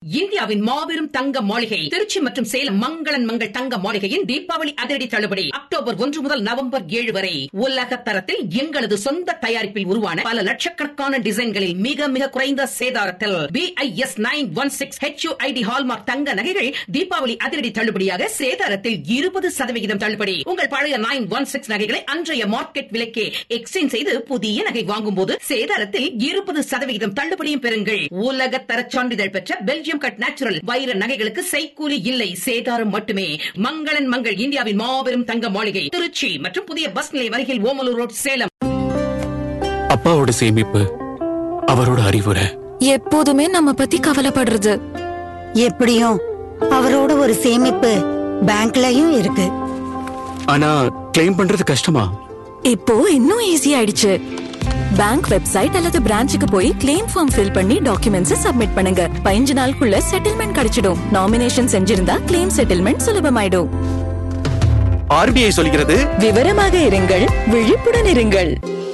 இந்தியாவின் மாபெரும் தங்க மாளிகை திருச்சி மற்றும் சேலம் மங்களன் மங்கள் தங்க மாளிகையின் தீபாவளி அதிரடி தள்ளுபடி அக்டோபர் ஒன்று முதல் நவம்பர் ஏழு வரை உலக தரத்தில் எங்களது சொந்த தயாரிப்பில் உருவான பல லட்சக்கணக்கான டிசைன்களில் மிக மிக குறைந்த சேதாரத்தில் BIS nine one six HUID hallmark தங்க நகைகள் தீபாவளி அதிரடி தள்ளுபடியாக சேதாரத்தில் இருபது சதவிகிதம் தள்ளுபடி உங்கள் பழைய நைன் ஒன் சிக்ஸ் நகைகளை அன்றைய மார்க்கெட் விலைக்கே எக்ஸ்சேஞ்ச் செய்து புதிய நகை வாங்கும் போது சேதாரத்தில் இருபது சதவிகிதம் தள்ளுபடியும் பெறுங்கள் உலக தர சான்றிதழ் பெற்ற பெல்ஜியம் கட் நேச்சுரல் வைர நகைகளுக்கு செய்கூலி இல்லை சேதாரம் மட்டுமே மங்களன் மங்கள் இந்தியாவின் மாபெரும் தங்க மாளிகை திருச்சி மற்றும் புதிய பஸ் நிலையம் அருகில் ஓமலூர் ரோட் சேலம் அப்பாவோட சேமிப்பு அவரோட அறிவுரை எப்போதுமே நம்ம பத்தி கவலைப்படுறது எப்படியும் அவரோட ஒரு சேமிப்பு பேங்க்லயும் இருக்கு ஆனா கிளைம் பண்றது கஷ்டமா இப்போ இன்னும் ஈஸி ஆயிடுச்சு பேங்க் வெப்சைட் அல்லது பிரான்ச்சுக்கு போய் கிளைம் ஃபார்ம் ஃபில் பண்ணி டாக்குமெண்ட்ஸ் சப்மிட் பண்ணுங்க பதினஞ்சு நாளுக்குள்ள செட்டில்மெண்ட் கிடைச்சிடும் நாமினேஷன் செஞ்சிருந்தா கிளைம் செட்டில்மெண்ட் சுலபமாயிடும் ஆர்பிஐ சொல்கிறது விவரமாக இருங்கள் விழிப்புடன் இருங்கள்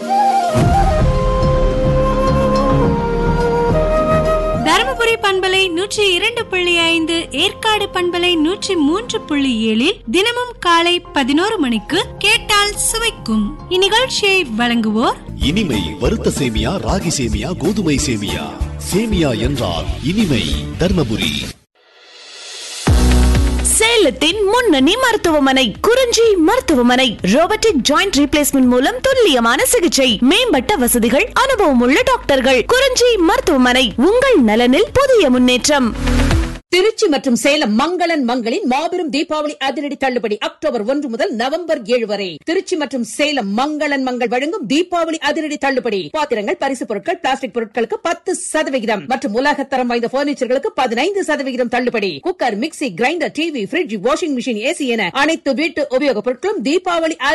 தருமபுரி பண்பலை நூற்றி இரண்டு புள்ளி ஐந்து ஏற்காடு பண்பலை நூற்றி மூன்று புள்ளி ஏழில் தினமும் காலை பதினோரு மணிக்கு கேட்டால் சுவைக்கும் இந்நிகழ்ச்சியை வழங்குவோர் இனிமை வறுத்த சேமியா ராகி சேமியா கோதுமை சேமியா சேமியா என்றால் இனிமை தர்மபுரி சேலத்தின் முன்னணி மருத்துவமனை குறிஞ்சி மருத்துவமனை ரோபோட்டிக் ஜாயிண்ட் ரீப்ளேஸ்மெண்ட் மூலம் துல்லியமான சிகிச்சை மேம்பட்ட வசதிகள் அனுபவம் உள்ள டாக்டர்கள் குறிஞ்சி மருத்துவமனை உங்கள் நலனில் புதிய முன்னேற்றம் திருச்சி மற்றும் சேலம் மங்களன் மங்களின் மாபெரும் தீபாவளி அதிரடி தள்ளுபடி அக்டோபர் ஒன்று முதல் நவம்பர் ஏழு வரை திருச்சி மற்றும் சேலம் மங்களன் மங்கள் வழங்கும் தீபாவளி அதிரடி தள்ளுபடி பாத்திரங்கள் பரிசு பொருட்கள் பிளாஸ்டிக் பொருட்களுக்கு பத்து சதவிகிதம் மற்றும் உலகத்தரம் வாய்ந்த பர்னிச்சர்களுக்கு பதினைந்து சதவிகிதம் தள்ளுபடி cooker mixie grinder TV fridge washing machine AC என அனைத்து வீட்டு உபயோகப் பொருட்களும் தீபாவளி